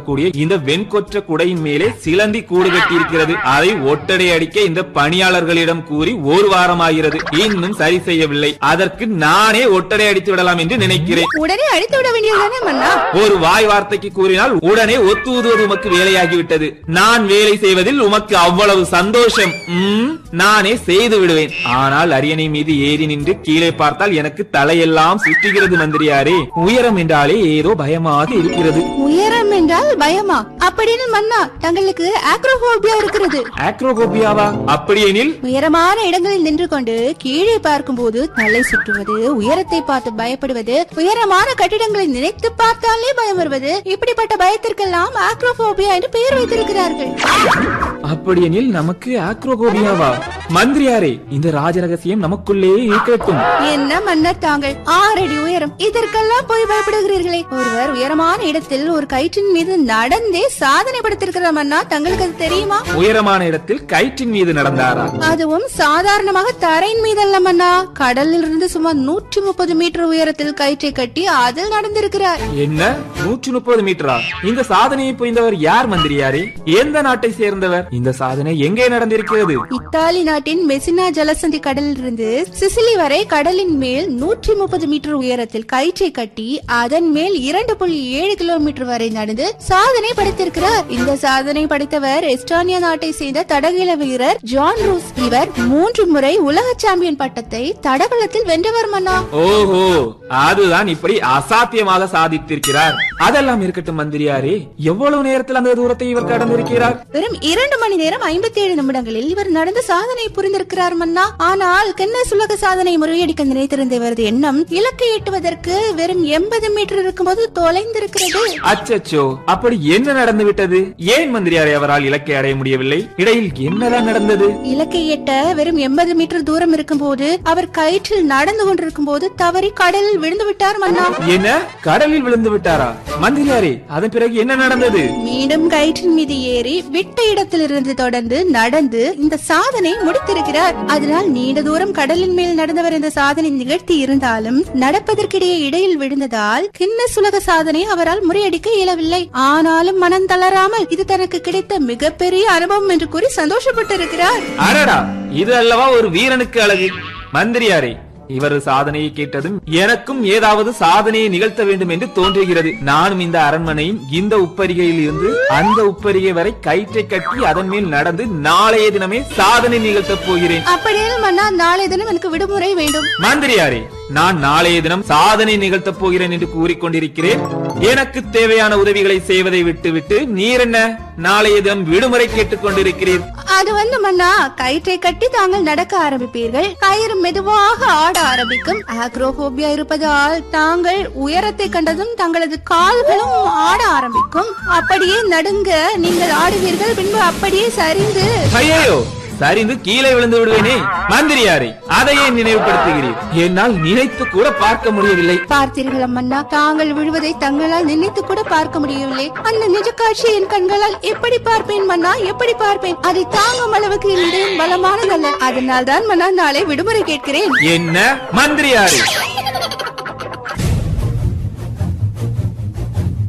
இருக்கக்கூடிய இந்த வெண்கொற்ற குடையின் மேலே சிலந்தி கூடு கட்டி இருக்கிறது அதை ஒட்டடை அடிக்க இந்த பணியாளர்களிடம் கூறி ஒரு வாரமாகிறது இன்னும் சரி செய்யவில்லை அதற்கு நானே ஒட்டடை அடித்து விடலாம் என்று நினைக்கிறேன் உடனே அழித்து விட வேண்டியதுதானே மன்னா ஒரு வாய் வார்த்தைக்கு கூறினால் உடனே ஒத்து ஊதுவது உமக்கு வேலையாகிவிட்டது நான் வேலை செய்வதில் உமக்கு அவ்வளவு சந்தோஷம் ம், நானே செய்து விடுவேன் ஆனால் அரியணை மீது ஏறி நின்று கீழே பார்த்தால் எனக்கு தலையெல்லாம் சுற்றுகிறது மந்திரியாரே உயரம் என்றாலே ஏதோ பயமாக இருக்கிறது உயரம் என்றால் பயமா அப்படின்னு மன்னா தங்களுக்கு ஆக்ரோபோபியா இருக்கிறது ஆக்ரோகோபியாவா அப்படியெனில் உயரமான இடங்களில் நின்று கொண்டு கீழே பார்க்கும்போது தலை சுற்றுவது உயரத்தை பார்த்து பயப்படுவது உயரமான கட்டிடங்களை நினைத்து பார்த்தாலே பயம் வருவது இப்படிப்பட்ட பயத்திற்கெல்லாம் ஆக்ரோபோபியா என்று பெயர் வைத்திருக்கிறார்கள் அப்படியெனில் நமக்கு ஆக்ரோகோபியாவா மந்திரியாரே இந்த ராஜ ரகசியம் நமக்குள்ளே இருக்கட்டும் என்ன மன்னர் தாங்கள் ஆறடி உயரம் இதற்கெல்லாம் போய் பயப்படுகிறீர்களே ஒருவர் உயரமான இடத்தில் ஒரு கயிற்றின் மீது நடந்தே சாதனை படுத்திருக்கிறார் மன்னா தங்களுக்கு அது தெரியுமா உயரமான இடத்தில் கயிற்றின் மீது நடந்தாரா அதுவும் சாதாரணமாக தரையின் மீதல்ல மன்னா கடலில் இருந்து சுமார் நூற்றி முப்பது மீட்டர் உயரத்தில் கயிற்றை கட்டி அதில் நடந்திருக்கிறார் என்ன நூற்றி முப்பது மீட்டரா இந்த சாதனையை புரிந்தவர் யார் மந்திரியாரே எந்த நாட்டை சேர்ந்தவர் இந்த சாதனை எங்கே நடந்திருக்கிறது இத்தாலி நாட்டின் மெசினா ஜலசந்தி கடலில் இருந்து சிசிலி வரை கடலின் மேல் நூற்றி முப்பது மீட்டர் உயரத்தில் கயிற்றை கட்டி அதன் மேல் இரண்டு புள்ளி ஏழு கிலோமீட்டர் வரை நடந்து சாதனை படைத்திருக்கிறார் இந்த சாதனை படைத்தவர் எஸ்டோனியா நாட்டை சேர்ந்த தடகள வீரர் ஜான் ரூஸ் இவர் மூன்று முறை உலக சாம்பியன் பட்டத்தை தடகளத்தில் வென்றவர் மன்னா ஓஹோ அதுதான் இப்படி அசாத்தியமாக சாதித்திருக்கிறார் அதெல்லாம் இருக்கட்டும் மந்திரியாரே எவ்வளவு நேரத்தில் அந்த தூரத்தை இவர் கடந்திருக்கிறார் வெறும் இரண்டு மணி நேரம் ஐம்பத்தி ஏழு நிமிடங்களில் இவர் நடந்த சாதனை புரிந்திருக்கிறார் மன்னா ஆனால் கின்னஸ் உலக சாதனை முறியடிக்க நினைத்திருந்த இவரது எண்ணம் இலக்கை எட்டுவதற்கு வெறும் எண்பது மீட்டர் இருக்கும்போது தொலைந்திருக்கிறது அச்சச்சோ அப்படி என்ன நடந்து விட்டது ஏன் மந்திரியாரே அவரால் இலக்கை அடைய முடியவில்லை இடையில் என்னதான் நடந்தது இலக்கை எட்ட வெறும் எண்பது மீட்டர் தூரம் இருக்கும்போது அவர் கயிற்றில் நடந்து கொண்டிருக்கும் போது தவறி கடலில் விழுந்து விட்டார் மன்னா என்ன கடலில் விழுந்து விட்டாரா மந்திரியாரே அதன் பிறகு என்ன நடந்தது மீண்டும் கயிற்றின் மீது ஏறி விட்ட இடத்திலிருந்து தொடர்ந்து நடந்து இந்த சாதனை முடித்திருக்கிறார் அதனால் நீண்ட தூரம் கடலின் மேல் நடந்தவர் இந்த சாதனை நிகழ்த்தி இருந்தாலும் நடப்பதற்கிடையே இடையில் விழுந்ததால் கின்னஸ் உலக சாதனை அவரால் முறியடிக்க இயலவில்லை ஆனாலும் மனம் தளராமல் இது தனக்கு கிடைத்த மிகப்பெரிய அனுபவம் என்று கூறி சந்தோஷப்பட்டிருக்கிறார் அடடா இது அல்லவா ஒரு வீரனுக்கு அழகு மந்திரியாரே இவரது சாதனையை கேட்டதும் எனக்கும் ஏதாவது சாதனையை நிகழ்த்த வேண்டும் என்று தோன்றுகிறது நானும் இந்த அரண்மனையின் இந்த உப்பரிகையில் இருந்து அந்த உப்பரிகை வரை கயிற்றை கட்டி அதன் மேல் நடந்து நாளைய தினமே சாதனை நிகழ்த்தப் போகிறேன் அப்படியே மன்னா நாளை தினம் எனக்கு விடுமுறை வேண்டும் மந்திரியாரே நான் நாளைய தினம் சாதனை நிகழ்த்தப் போகிறேன் என்று கூறிக்கொண்டிருக்கிறேன் எனக்கு தேவையான உதவிகளை செய்வதை விட்டுவிட்டு நீர் என்ன நாளைய தினம் விடுமுறை கேட்டுக் கொண்டிருக்கிறீர் அது வந்து மன்னா கயிற்றை கட்டி தாங்கள் நடக்க ஆரம்பிப்பீர்கள் கயிறு மெதுவாக ஆட ஆரம்பிக்கும் ஆக்ரோபோபியா இருப்பதால் தாங்கள் உயரத்தை கண்டதும் தங்களது கால்களும் ஆட ஆரம்பிக்கும் அப்படியே நடுங்க நீங்கள் ஆடுவீர்கள் பின்பு அப்படியே சரிந்து ஐயோ சரிந்து கீழே விழுந்து விடுவேனே மந்திரியாரே அதையே நினைவுபடுத்துகிறீர் என்னால் நினைத்து கூட பார்க்க முடியவில்லை பார்த்தீர்களா மன்னா தாங்கள் விழுவதை தங்களால் நினைத்து கூட பார்க்க முடியவில்லை அந்த நிஜ காட்சி என் கண்களால் எப்படி பார்ப்பேன் மன்னா எப்படி பார்ப்பேன் அதை தாங்கும் அளவுக்கு இருந்தேன் பலமானதல்ல அதனால் தான் மன்னா நாளை விடுமுறை கேட்கிறேன் என்ன மந்திரியாரே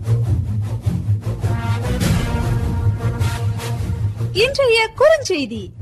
இன்றைய குறுஞ்செய்தி